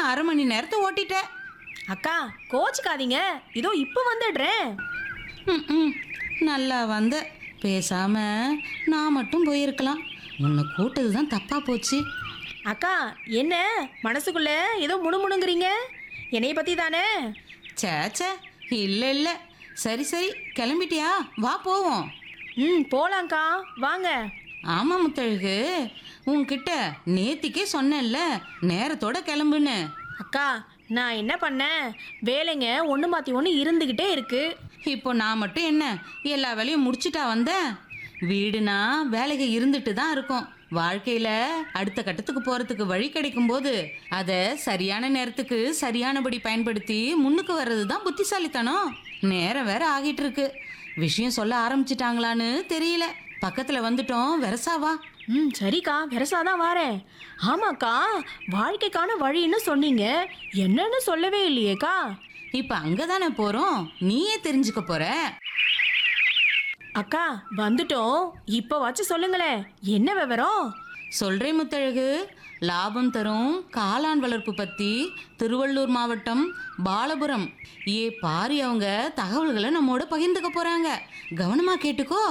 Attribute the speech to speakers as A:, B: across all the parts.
A: அரை மணி நேரத்தை ஓட்டிட்ட
B: அக்கா கோச்சுக்காதீங்க இதோ இப்போ வந்துடுறேன்
A: ம், ம் நல்லா வந்த பேசாம நான் மட்டும் போயிருக்கலாம் உன்னை கூட்டது தான் தப்பா போச்சு
B: அக்கா என்ன மனசுக்குள்ள ஏதோ முணுமுணுங்கிறீங்க என்னைய பத்தி தானே
A: சேச்சே இல்லை இல்லை சரி சரி கிளம்பிட்டியா வா போவோம்
B: ம் போலாங்க்கா வாங்க
A: ஆமாம் முத்தழகு உன்கிட்ட நேத்திக்கே சொன்னேன்ல நேரத்தோட கிளம்புன்னு
B: அக்கா நான் என்ன பண்ணேன் வேலைங்க ஒன்று மாற்றி ஒன்று இருந்துக்கிட்டே இருக்கு
A: இப்போ நான் மட்டும் என்ன எல்லா வேலையும் முடிச்சிட்டா வந்தேன் வீடுனா வேலைக்கு இருந்துட்டு தான் இருக்கும் வாழ்க்கையில அடுத்த கட்டத்துக்கு போறதுக்கு வழி கிடைக்கும் போது அதை சரியான நேரத்துக்கு சரியானபடி பயன்படுத்தி முன்னுக்கு வர்றது தான் புத்திசாலித்தனம் நேரம் வேற ஆகிட்டு இருக்கு விஷயம் சொல்ல ஆரம்பிச்சிட்டாங்களான்னு தெரியல பக்கத்துல வந்துட்டோம் வெரசாவா
B: ம் சரிக்கா பெருசாதான் வாரேன் ஆமாக்கா வாழ்க்கைக்கான வழின்னு சொன்னீங்க என்னன்னு சொல்லவே இல்லையேக்கா
A: இப்ப அங்கதானே போறோம் நீயே தெரிஞ்சுக்க போற
B: அக்கா வந்துட்டோம் இப்போ வச்சு சொல்லுங்களேன் என்ன விவரம்
A: சொல்றேன் முத்தழகு லாபம் தரும் காளான் வளர்ப்பு பத்தி திருவள்ளூர் மாவட்டம் பாலபுரம் ஏ பாரி அவங்க தகவல்களை நம்மோட பகிர்ந்துக்க போறாங்க கவனமா கேட்டுக்கோ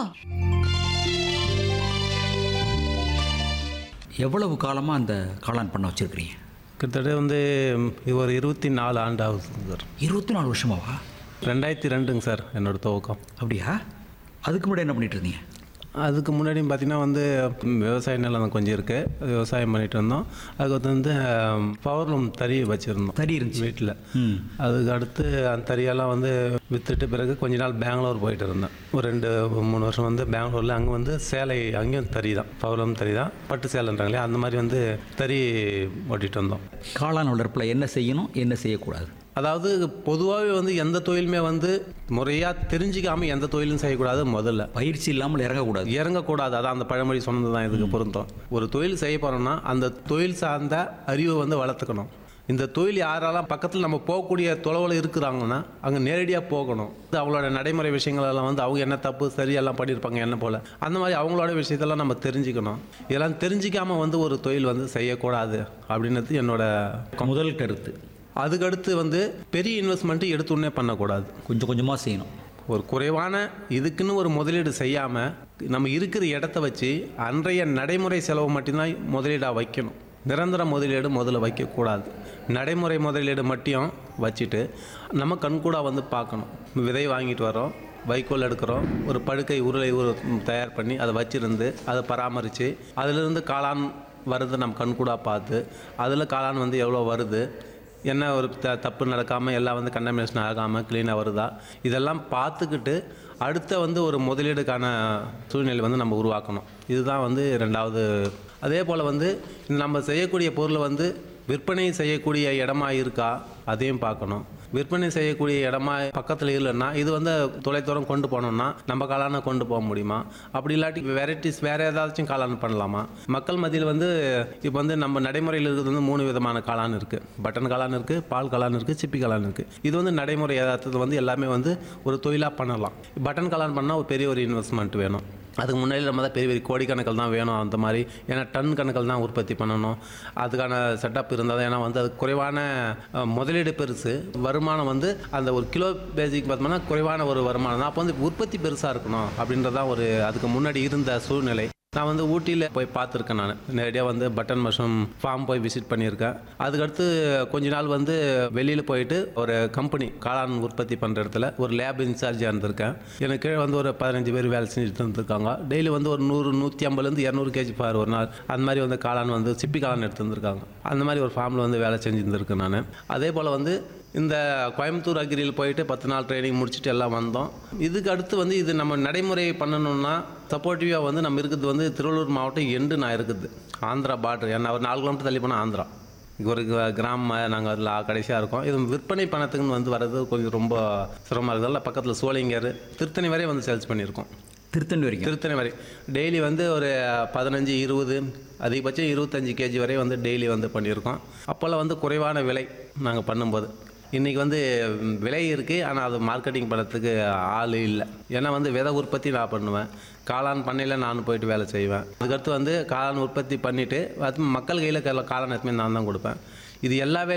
C: எவ்வளவு காலமாக அந்த காளான் பண்ண வச்சுருக்கிறீங்க
D: கிட்டத்தட்ட வந்து இது ஒரு இருபத்தி நாலு ஆண்டு ஆகுது சார்
C: இருபத்தி நாலு வருஷமாவா
D: ரெண்டாயிரத்தி ரெண்டுங்க சார் என்னோட துவக்கம்
C: அப்படியா அதுக்கு முன்னாடி என்ன பண்ணிட்டு இருந்தீங்க
D: அதுக்கு முன்னாடி பார்த்தீங்கன்னா வந்து ம், விவசாய நிலம் கொஞ்சம் இருக்குது விவசாயம் பண்ணிட்டு இருந்தோம் அதுக்கு வந்து பவர் லூம் தறி வச்சுருந்தோம்
C: தறி இருந்துச்சு
D: வீட்டில்
C: ம்
D: அதுக்கு அடுத்து அந்த தறியெல்லாம் வந்து விற்றுட்டு பிறகு கொஞ்ச நாள் பெங்களூர் போயிட்டு இருந்தேன் ஒரு ரெண்டு மூணு வருஷம் வந்து பெங்களூரில் அங்கே வந்து சேலை அங்கேயும் தறி தான் பவர்லூம் தறி தான் பட்டு சேலைன்றாங்களே அந்த மாதிரி வந்து தறி ஓட்டிகிட்டு வந்தோம்
C: காளான் வளர்ப்பில் என்ன செய்யணும் என்ன செய்யக்கூடாது
D: அதாவது பொதுவாகவே வந்து எந்த தொழிலுமே வந்து முறையாக தெரிஞ்சிக்காமல் எந்த தொழிலும் செய்யக்கூடாது முதல்ல
C: பயிற்சி இல்லாமல் இறங்கக்கூடாது
D: இறங்கக்கூடாது அதான் அந்த பழமொழி சொன்னது தான் இதுக்கு பொருத்தம் ஒரு தொழில் செய்ய போகிறோம்னா அந்த தொழில் சார்ந்த அறிவை வந்து வளர்த்துக்கணும் இந்த தொழில் யாரெல்லாம் பக்கத்தில் நம்ம போகக்கூடிய தொலைவில் இருக்கிறாங்கன்னா அங்கே நேரடியாக போகணும் இது அவங்களோட நடைமுறை விஷயங்கள் எல்லாம் வந்து அவங்க என்ன தப்பு சரியெல்லாம் பண்ணியிருப்பாங்க என்ன போல் அந்த மாதிரி அவங்களோட விஷயத்தெல்லாம் நம்ம தெரிஞ்சுக்கணும் இதெல்லாம் தெரிஞ்சிக்காமல் வந்து ஒரு தொழில் வந்து செய்யக்கூடாது அப்படின்றது என்னோட
C: முதல் கருத்து
D: அதுக்கடுத்து வந்து பெரிய இன்வெஸ்ட்மெண்ட்டு எடுத்துடனே பண்ணக்கூடாது
C: கொஞ்சம் கொஞ்சமாக செய்யணும்
D: ஒரு குறைவான இதுக்குன்னு ஒரு முதலீடு செய்யாமல் நம்ம இருக்கிற இடத்த வச்சு அன்றைய நடைமுறை செலவு மட்டும்தான் முதலீடாக வைக்கணும் நிரந்தர முதலீடு முதல்ல வைக்கக்கூடாது நடைமுறை முதலீடு மட்டும் வச்சுட்டு நம்ம கண்கூடா வந்து பார்க்கணும் விதை வாங்கிட்டு வரோம் வைக்கோல் எடுக்கிறோம் ஒரு படுக்கை உருளை உரு தயார் பண்ணி அதை வச்சிருந்து அதை பராமரித்து அதிலிருந்து காளான் வருது நம்ம கண்கூடா பார்த்து அதில் காளான் வந்து எவ்வளோ வருது என்ன ஒரு த தப்பு நடக்காமல் எல்லாம் வந்து கண்டமினேஷன் ஆகாமல் க்ளீனாக வருதா இதெல்லாம் பார்த்துக்கிட்டு அடுத்த வந்து ஒரு முதலீடுக்கான சூழ்நிலை வந்து நம்ம உருவாக்கணும் இதுதான் வந்து ரெண்டாவது அதே போல் வந்து நம்ம செய்யக்கூடிய பொருளை வந்து விற்பனை செய்யக்கூடிய இடமா இருக்கா அதையும் பார்க்கணும் விற்பனை செய்யக்கூடிய இடமா பக்கத்தில் இல்லைன்னா இது வந்து தொலைதூரம் கொண்டு போனோம்னா நம்ம காளானை கொண்டு போக முடியுமா அப்படி இல்லாட்டி வெரைட்டிஸ் வேறு ஏதாச்சும் காளான் பண்ணலாமா மக்கள் மத்தியில் வந்து இப்போ வந்து நம்ம நடைமுறையில் இருக்கிறது வந்து மூணு விதமான காளான் இருக்குது பட்டன் காளான் இருக்குது பால் காளான் இருக்குது சிப்பி காளான் இருக்குது இது வந்து நடைமுறை யதார்த்தத்தில் வந்து எல்லாமே வந்து ஒரு தொழிலாக பண்ணலாம் பட்டன் காளான் பண்ணால் ஒரு பெரிய ஒரு இன்வெஸ்ட்மெண்ட் வேணும் அதுக்கு முன்னாடி நம்ம தான் பெரிய பெரிய கோடிக்கணக்கில் தான் வேணும் அந்த மாதிரி ஏன்னா டன் கணக்கில் தான் உற்பத்தி பண்ணணும் அதுக்கான செட்டப் இருந்தால் தான் ஏன்னா வந்து அது குறைவான அஹ், முதலீடு பெருசு வருமானம் வந்து அந்த ஒரு கிலோ பேசிக் பார்த்தோம்னா குறைவான ஒரு வருமானம் தான் அப்போ வந்து உற்பத்தி பெருசாக இருக்கணும் அப்படின்றதான் ஒரு அதுக்கு முன்னாடி இருந்த சூழ்நிலை நான் வந்து ஊட்டியில் போய் பார்த்துருக்கேன் நான் நேரடியாக வந்து பட்டன் மஷ்ரூம் ஃபார்ம் போய் விசிட் பண்ணியிருக்கேன் அதுக்கடுத்து கொஞ்ச நாள் வந்து வெளியில் போயிட்டு ஒரு கம்பெனி காளான் உற்பத்தி பண்ணுற இடத்துல ஒரு லேப் இன்சார்ஜாக இருந்திருக்கேன் எனக்கு கீழே வந்து ஒரு பதினஞ்சு பேர் வேலை செஞ்சுட்டு இருந்திருக்காங்க டெய்லி வந்து ஒரு நூறு நூற்றி ஐம்பதுலேருந்து இரநூறு கேஜி பார் ஒரு நாள் அந்த மாதிரி வந்து காளான் வந்து சிப்பி காளான் எடுத்து வந்திருக்காங்க அந்த மாதிரி ஒரு ஃபார்மில் வந்து வேலை செஞ்சுருந்துருக்கேன் நான் அதே போல் வந்து இந்த கோயம்புத்தூர் அக்ரியில் போயிட்டு பத்து நாள் ட்ரைனிங் முடிச்சுட்டு எல்லாம் வந்தோம் இதுக்கு அடுத்து வந்து இது நம்ம நடைமுறை பண்ணணும்னா சப்போர்ட்டிவாக வந்து நம்ம இருக்கிறது வந்து திருவள்ளூர் மாவட்டம் எண்டு நான் இருக்குது ஆந்திரா பார்டர் ஏன்னா ஒரு நாலு கிலோமீட்டர் தள்ளி போனால் ஆந்திரா இங்க ஒரு கிரா- கிராமம் நாங்கள் அதில் கடைசியாக இருக்கோம் இது விற்பனை பணத்துக்குன்னு வந்து வர்றது கொஞ்சம் ரொம்ப சிரமமாக இருக்குதுல்ல பக்கத்தில் சோளிங்கர் திருத்தணி வரை வந்து சேல்ஸ் பண்ணியிருக்கோம்
C: திருத்தணி வரைக்கும்
D: திருத்தணி வரை டெய்லி வந்து ஒரு பதினஞ்சு இருபது அதிகபட்சம் இருபத்தஞ்சி கேஜி வரை வந்து டெய்லி வந்து பண்ணியிருக்கோம் அப்போல்லாம் வந்து குறைவான விலை நாங்கள் பண்ணும்போது இன்றைக்கி வந்து ம், விலை இருக்குது ஆனால் அது மார்க்கெட்டிங் பண்ணுறதுக்கு ஆள் இல்லை ஏன்னா வந்து விதை உற்பத்தி நான் பண்ணுவேன் காளான் பண்ணையில் நான் போயிட்டு வேலை செய்வேன் அதுக்கடுத்து வந்து காளான் உற்பத்தி பண்ணிவிட்டு அது மக்கள் கையில் காளான் எத்தமே நான் தான் கொடுப்பேன் இது எல்லா